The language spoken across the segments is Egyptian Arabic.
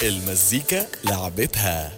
المزيكا لعبتها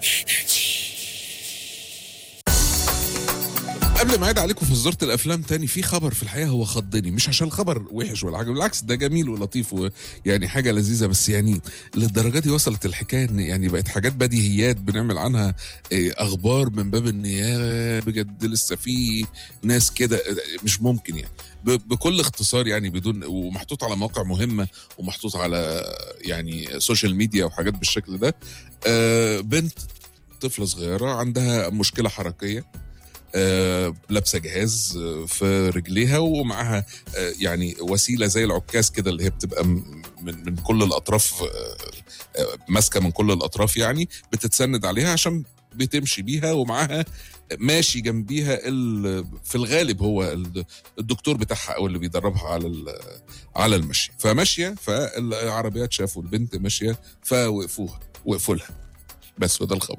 قبل ما اعيد عليكم في زرت الافلام تاني في خبر في الحقيقه هو خضني مش عشان الخبر وحش ولا حاجه بالعكس ده جميل ولطيف ويعني حاجه لذيذه بس يعني للدرجه دي وصلت الحكايه ان يعني بقت حاجات بديهيات بنعمل عنها إيه، اخبار من باب ان يا بجد لسه في ناس كده مش ممكن يعني ب- بكل اختصار يعني بدون ومحطوط على مواقع مهمه ومحطوط على يعني سوشيال ميديا وحاجات بالشكل ده آه، بنت طفله صغيره عندها مشكله حركيه آه، لابسه جهاز آه، في رجليها ومعاها آه، يعني وسيله زي العكاز كده اللي هي بتبقى م- من من كل الاطراف آه، آه، ماسكه من كل الاطراف يعني بتتسند عليها عشان بتمشي بيها ومعاها ماشي جنبيها ال- في الغالب هو ال- الدكتور بتاعها او اللي بيدربها على ال- على المشي فماشيه فالعربيات شافوا البنت ماشيه فوقفوها وقفوا لها بس وده الخبر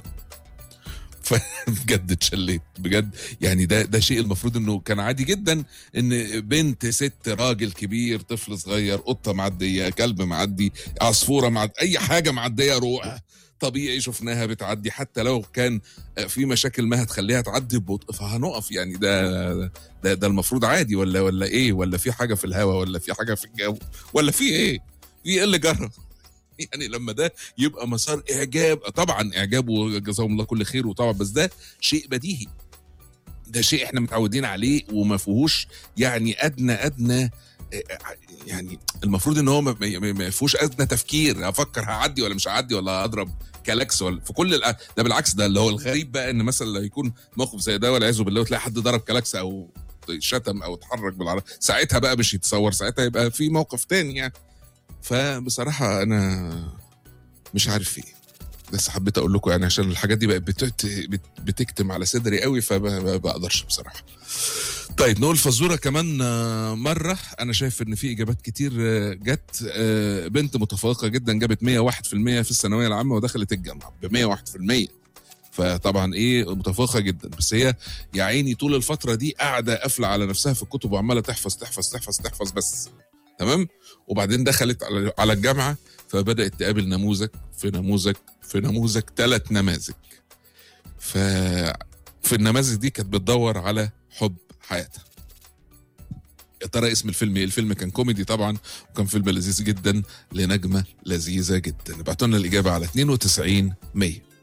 فبجد اتشليت بجد يعني ده ده شيء المفروض انه كان عادي جدا ان بنت ست راجل كبير طفل صغير قطه معديه كلب معدي عصفوره معدي اي حاجه معديه روح طبيعي شفناها بتعدي حتى لو كان في مشاكل ما هتخليها تعدي ببطء فهنقف يعني ده ده ده المفروض عادي ولا ولا ايه ولا في حاجه في الهواء ولا في حاجه في الجو ولا في ايه في ايه اللي جرى يعني لما ده يبقى مسار اعجاب طبعا اعجاب وجزاهم الله كل خير وطبعا بس ده شيء بديهي ده شيء احنا متعودين عليه وما فيهوش يعني ادنى ادنى آه، يعني المفروض ان هو ما- ما ما فيهوش ادنى تفكير افكر هعدي ولا مش هعدي ولا اضرب كلاكس ولا في كل الأ... ده بالعكس ده اللي هو الغريب بقى ان مثلا لو يكون موقف زي ده والعياذ بالله وتلاقي حد ضرب كلاكس او شتم او اتحرك بالعربيه ساعتها بقى مش يتصور ساعتها يبقى في موقف تاني يعني فبصراحه انا مش عارف ايه بس حبيت اقول لكم يعني عشان الحاجات دي بقت بتت... بت... بتكتم على صدري قوي فما بقدرش بصراحه طيب نقول فزوره كمان آه، مره انا شايف ان في اجابات كتير آه، جت آه، بنت متفوقه جدا جابت 101% في الثانويه العامه ودخلت الجامعه ب 101% فطبعا ايه متفوقه جدا بس هي يا عيني طول الفتره دي قاعده قافله على نفسها في الكتب وعماله تحفظ تحفظ تحفظ تحفظ بس تمام وبعدين دخلت على على الجامعه فبدات تقابل نموذج في نموذج في نموذج ثلاث نماذج ف في النماذج دي كانت بتدور على حب حياتها يا ترى اسم الفيلم ايه الفيلم كان كوميدي طبعا وكان فيلم لذيذ جدا لنجمه لذيذه جدا ابعتوا لنا الاجابه على 92 100